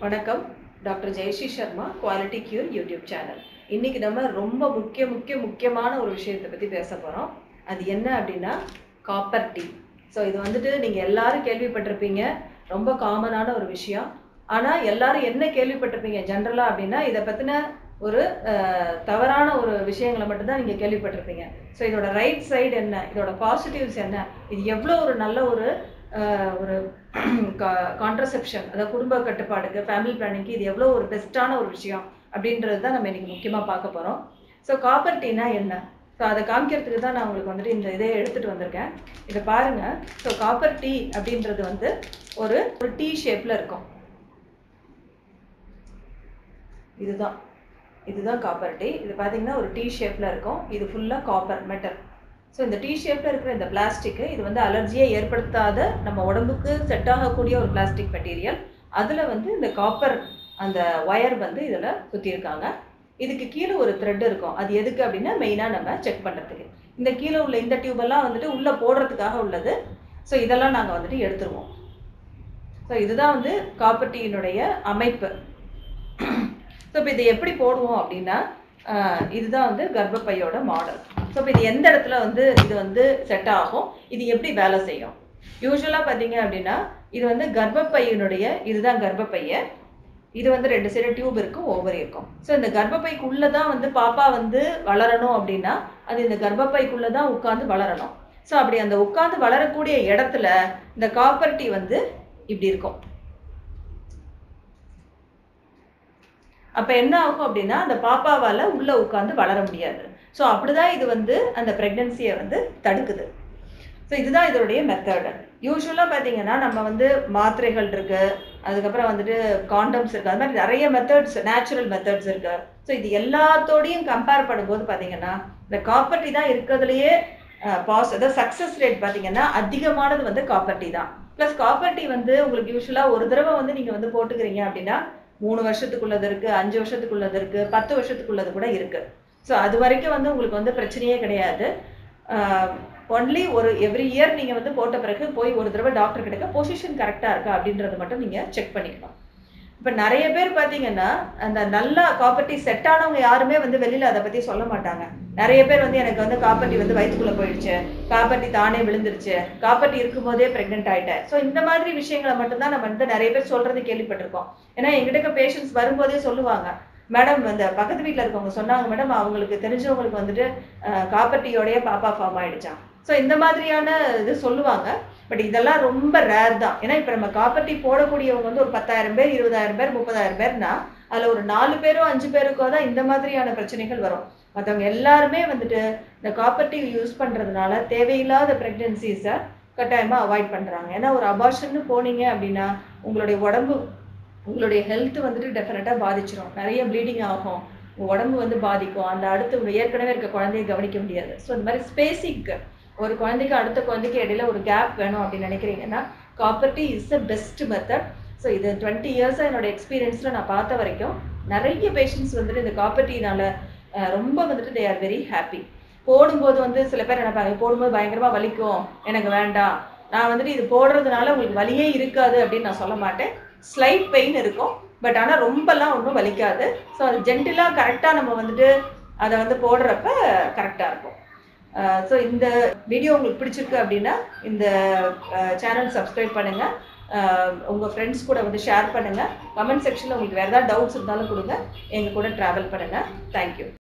வணக்கம் doctor Jayashree Sharma quality cure YouTube channel இன்னைக்கு நம்ம ரொம்ப முக்கிய முக்கிய முக்கியமான ஒரு விஷயத்தை பற்றி பேச போகிறோம் அது என்ன அப்படின்னா காப்பர் டீ ஸோ இது வந்துட்டு நீங்கள் எல்லாரும் கேள்விப்பட்டிருப்பீங்க ரொம்ப காமனான ஒரு விஷயம் ஆனால் எல்லாரும் என்ன கேள்விப்பட்டிருப்பீங்க ஜென்ரலாக அப்படின்னா இதை பற்றின ஒரு அஹ், தவறான ஒரு விஷயங்களை மட்டும்தான் நீங்கள் கேள்விப்பட்டிருப்பீங்க ஸோ இதோட ரைட் சைடு என்ன இதோட பாசிட்டிவ்ஸ் என்ன இது எவ்வளோ ஒரு நல்ல ஒரு அஹ், ஒரு கான்ட்ரசெப்ஷன் அதாவது குடும்ப கட்டுப்பாடுக்கு ஃபேமிலி பிளானிங்க்கு இது எவ்வளோ ஒரு பெஸ்ட்டான ஒரு விஷயம் அப்படின்றது தான் நம்ம இன்னைக்கு முக்கியமாக பார்க்க போகிறோம் ஸோ காப்பர் டீனா என்ன ஸோ அதை காமிக்கிறதுக்கு தான் நான் உங்களுக்கு வந்துட்டு இந்த இதை எடுத்துகிட்டு வந்திருக்கேன் இதை பாருங்கள் ஸோ காப்பர் டீ அப்படின்றது வந்து ஒரு ஒரு டீ ஷேப்பில் இருக்கும் இதுதான் இதுதான் காப்பர் டீ இது பார்த்தீங்கன்னா ஒரு டீ ஷேப்பில் இருக்கும் இது ஃபுல்லாக காப்பர் மெட்டல் ஸோ இந்த டீ ஷேப்பில் இருக்கிற இந்த பிளாஸ்டிக்கு இது வந்து அலர்ஜியை ஏற்படுத்தாத நம்ம உடம்புக்கு செட் ஆகக்கூடிய ஒரு பிளாஸ்டிக் மெட்டீரியல் அதில் வந்து இந்த காப்பர் அந்த ஒயர் வந்து இதில் குத்தியிருக்காங்க இதுக்கு கீழே ஒரு த்ரெட் இருக்கும் அது எதுக்கு அப்படின்னா மெயினாக நம்ம செக் பண்ணுறதுக்கு இந்த கீழே உள்ள இந்த டியூபெல்லாம் வந்துட்டு உள்ளே போடுறதுக்காக உள்ளது ஸோ இதெல்லாம் நாங்கள் வந்துட்டு எடுத்துருவோம் ஸோ இதுதான் வந்து காப்பர் டீயினுடைய அமைப்பு ஸோ இப்போ இதை எப்படி போடுவோம் அப்படின்னா ஆஹ் இதுதான் வந்து கர்ப்பப்பையோட மாடல் ஸோ இப்போ இது எந்த இடத்துல வந்து இது வந்து செட் ஆகும் இது எப்படி வேலை செய்யும் யூஸ்வலாக பார்த்தீங்க அப்படின்னா இது வந்து கர்ப்பப்பையினுடைய இதுதான் கர்ப்பப்பைய இது வந்து ரெண்டு சைடு டியூப் இருக்கும் ஓவர் இருக்கும் ஸோ இந்த கர்ப்பப்பைக்குள்ளே தான் வந்து பாப்பா வந்து வளரணும் அப்படின்னா அது இந்த கர்ப்பப்பைக்குள்ளே தான் உட்காந்து வளரணும் ஸோ அப்படி அந்த உட்காந்து வளரக்கூடிய இடத்துல இந்த காப்பர் டீ வந்து இப்படி இருக்கும் அப்போ என்ன ஆகும் அப்படின்னா அந்த பாப்பாவால் உள்ளே உட்காந்து வளர முடியாது ஸோ அப்படிதான் இது வந்து அந்த ப்ரெக்னென்சியை வந்து தடுக்குது ஸோ இதுதான் இதனுடைய மெத்தடு யூஸ்வலாக பார்த்தீங்கன்னா நம்ம வந்து மாத்திரைகள் இருக்கு அதுக்கப்புறம் வந்துட்டு காண்டம்ஸ் இருக்கு அது மாதிரி நிறைய மெத்தட்ஸ் நேச்சுரல் மெத்தட்ஸ் இருக்கு ஸோ இது எல்லாத்தோடையும் கம்பேர் பண்ணும்போது பார்த்தீங்கன்னா இந்த காப்பர்ட்டி தான் இருக்கிறதுலையே பாஸ் அதாவது சக்ஸஸ் ரேட் பார்த்தீங்கன்னா அதிகமானது வந்து காப்பர்ட்டி தான் ப்ளஸ் காப்பர்ட்டி வந்து உங்களுக்கு யூஸ்வலாக ஒரு தடவை வந்து நீங்கள் வந்து போட்டுக்கிறீங்க அப்படின்னா மூணு வருஷத்துக்குள்ளது இருக்கு அஞ்சு வருஷத்துக்குள்ளது இருக்கு பத்து வருஷத்துக்குள்ளது கூட இருக்கு ஸோ அது வரைக்கும் வந்து உங்களுக்கு வந்து பிரச்சனையே கிடையாது ஒன்லி ஒரு எவ்ரி இயர் நீங்கள் வந்து போட்ட பிறகு போய் ஒரு தடவை டாக்டர் கிட்ட பொசிஷன் கரெக்டாக இருக்கா அப்படின்றத மட்டும் நீங்கள் செக் பண்ணிக்கணும் இப்போ நிறைய பேர் பார்த்தீங்கன்னா அந்த நல்லா காப்பர்ட்டி செட் ஆனவங்க யாருமே வந்து வெளியில் அதை பற்றி சொல்ல மாட்டாங்க நிறைய பேர் வந்து எனக்கு வந்து காப்பர்ட்டி வந்து வயிற்றுக்குள்ளே போயிடுச்சு காப்பர்ட்டி தானே விழுந்துருச்சு காப்பர்ட்டி இருக்கும்போதே ப்ரெக்னென்ட் ஆயிட்டேன் ஸோ இந்த மாதிரி விஷயங்களை மட்டும்தான் நம்ம வந்து நிறைய பேர் சொல்றது கேள்விப்பட்டிருக்கோம் ஏன்னா எங்கிட்ட பேஷண்ட்ஸ் வரும்போதே சொல்லுவாங்க மேடம் இந்த பக்கத்து வீட்டில் இருக்கவங்க சொன்னாங்க மேடம் அவங்களுக்கு தெரிஞ்சவங்களுக்கு வந்துட்டு காப்பர்ட்டியோடய பாப்பா ஃபார்ம் ஆயிடுச்சான் ஸோ இந்த மாதிரியான இது சொல்லுவாங்க பட் இதெல்லாம் ரொம்ப ரேர் தான் ஏன்னா இப்போ நம்ம காப்பர்ட்டி போடக்கூடியவங்க வந்து ஒரு பத்தாயிரம் பேர் இருபதாயிரம் பேர் முப்பதாயிரம் பேர்னா அதில் ஒரு நாலு பேரோ அஞ்சு பேருக்கோ தான் இந்த மாதிரியான பிரச்சனைகள் வரும் மற்றவங்க எல்லாருமே வந்துட்டு இந்த காப்பர்ட்டி யூஸ் பண்ணுறதுனால தேவையில்லாத ப்ரெக்னென்சிஸை கட்டாயமாக அவாய்ட் பண்ணுறாங்க ஏன்னா ஒரு அபார்ஷன்னு போனீங்க அப்படின்னா உங்களுடைய உடம்பு உங்களுடைய ஹெல்த் வந்துட்டு டெஃபினட்டாக பாதிச்சிடும் நிறைய ப்ளீடிங் ஆகும் உங்கள் உடம்பு வந்து பாதிக்கும் அந்த அடுத்து உங்க ஏற்கனவே இருக்க குழந்தைய கவனிக்க முடியாது ஸோ இந்த மாதிரி ஸ்பேசிக் ஒரு குழந்தைக்கு அடுத்த குழந்தைக்கு இடையில ஒரு கேப் வேணும் அப்படின்னு நினைக்கிறீங்கன்னா copper T is the best method so இது டுவெண்ட்டி இயர்ஸாக என்னோட எக்ஸ்பீரியன்ஸில் நான் பார்த்த வரைக்கும் நிறைய பேஷண்ட்ஸ் வந்துட்டு இந்த காப்பர்ட்டினால ரொம்ப வந்துட்டு தே ஆர் வெரி ஹாப்பி போடும்போது வந்து சில பேர் நினைப்பாங்க போடும்போது பயங்கரமாக வலிக்கும் எனக்கு வேண்டாம் நான் வந்துட்டு இது போடுறதுனால உங்களுக்கு வலியே இருக்காது அப்படின்னு நான் சொல்ல மாட்டேன் ஸ்லைட் பெயின் இருக்கும் பட் ஆனால் ரொம்பலாம் ஒன்றும் வலிக்காது ஸோ அது ஜென்டிலாக கரெக்டாக நம்ம வந்துட்டு அதை வந்து போடுறப்ப கரெக்டாக இருக்கும் ஸோ இந்த வீடியோ உங்களுக்கு பிடிச்சிருக்கு அப்படின்னா இந்த சேனல் சப்ஸ்கிரைப் பண்ணுங்கள் உங்கள் ஃப்ரெண்ட்ஸ் கூட வந்து ஷேர் பண்ணுங்கள் கமெண்ட் செக்ஷனில் உங்களுக்கு வேறு ஏதாவது டவுட்ஸ் இருந்தாலும் கொடுங்க எங்கள் கூட ட்ராவல் பண்ணுங்கள் தேங்க்யூ